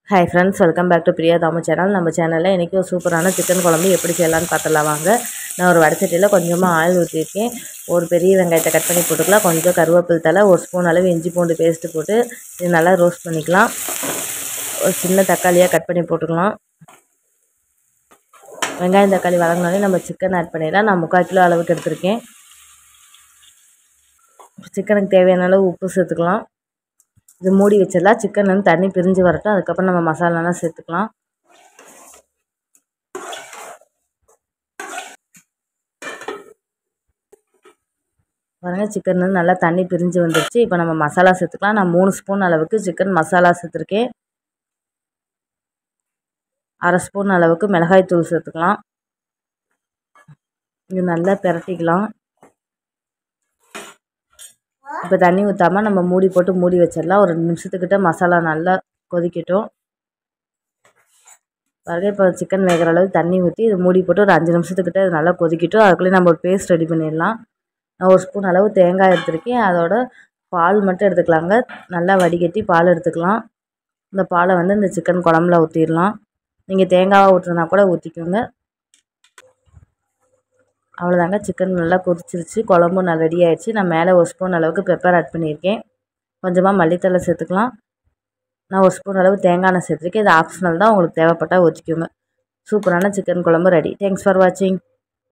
hi friends welcome back to Priya Thamu channel நம்ம சேனலில் இன்றைக்கி ஒரு சூப்பரான சிக்கன் குழம்பு எப்படி செய்யலாம்னு பார்த்துலாம் வாங்க நான் ஒரு வடச்சட்டியில் கொஞ்சமாக ஆயில் ஊற்றிருக்கேன் ஒரு பெரிய வெங்காயத்தை கட் பண்ணி போட்டுக்கலாம் கொஞ்சம் கருவேப்பில் தலை ஒரு ஸ்பூன் அளவு இஞ்சி பூண்டு பேஸ்ட்டு போட்டு இது நல்லா ரோஸ்ட் பண்ணிக்கலாம் ஒரு சின்ன தக்காளியாக கட் பண்ணி போட்டுக்கலாம் வெங்காயம் தக்காளி வதங்கினாலே நம்ம சிக்கன் ஆட் பண்ணிடலாம் நான் முக்கால் கிலோ அளவுக்கு எடுத்திருக்கேன் சிக்கனுக்கு தேவையான அளவு உப்பு சேர்த்துக்கலாம் இது மூடி வச்சிடலாம் சிக்கன் வந்து தண்ணி பிரிஞ்சு வரட்டும் அதுக்கப்புறம் நம்ம மசாலாலாம் சேர்த்துக்கலாம் பாருங்கள் சிக்கன் வந்து நல்லா தண்ணி பிரிஞ்சு வந்துருச்சு இப்போ நம்ம மசாலா சேர்த்துக்கலாம் நான் மூணு ஸ்பூன் அளவுக்கு சிக்கன் மசாலா சேர்த்துருக்கேன் அரை ஸ்பூன் அளவுக்கு மிளகாய் தூள் சேர்த்துக்கலாம் இது நல்லா பிரட்டிக்கலாம் இப்போ தண்ணி ஊற்றாமல் நம்ம மூடி போட்டு மூடி வச்சிடலாம் ஒரு ரெண்டு நிமிஷத்துக்கிட்ட மசாலா நல்லா கொதிக்கட்டும் பாருங்க இப்போ சிக்கன் வேகிற அளவுக்கு தண்ணி ஊற்றி இது மூடி போட்டு ஒரு அஞ்சு நிமிஷத்துக்கிட்ட இது நல்லா கொதிக்கட்டும் அதுக்குள்ளேயே நம்ம ஒரு பேஸ்ட் ரெடி பண்ணிடலாம் நான் ஒரு ஸ்பூன் அளவு தேங்காய் எடுத்திருக்கேன் அதோட பால் மட்டும் எடுத்துக்கலாங்க நல்லா வடிகட்டி பால் எடுத்துக்கலாம் இந்த பாலை வந்து இந்த சிக்கன் குழம்புல ஊற்றிடலாம் நீங்கள் தேங்காவை ஊற்றுனா கூட ஊற்றிக்கோங்க அவ்வளோதாங்க சிக்கன் நல்லா கொதிச்சிருச்சு குழம்பும் நான் ரெடி ஆயிடுச்சு நான் மேலே ஒரு ஸ்பூன் அளவுக்கு பெப்பர் ஆட் பண்ணியிருக்கேன் கொஞ்சமாக மல்லித்தலை சேர்த்துக்கலாம் நான் ஒரு ஸ்பூன் அளவு தேங்காய் எண்ணெய் சேர்த்துருக்கேன் இது ஆப்ஷனல் தான் உங்களுக்கு தேவைப்பட்டால் ஊற்றிக்கோங்க சூப்பரான சிக்கன் குழம்பு ரெடி தேங்க்ஸ் ஃபார் வாட்சிங்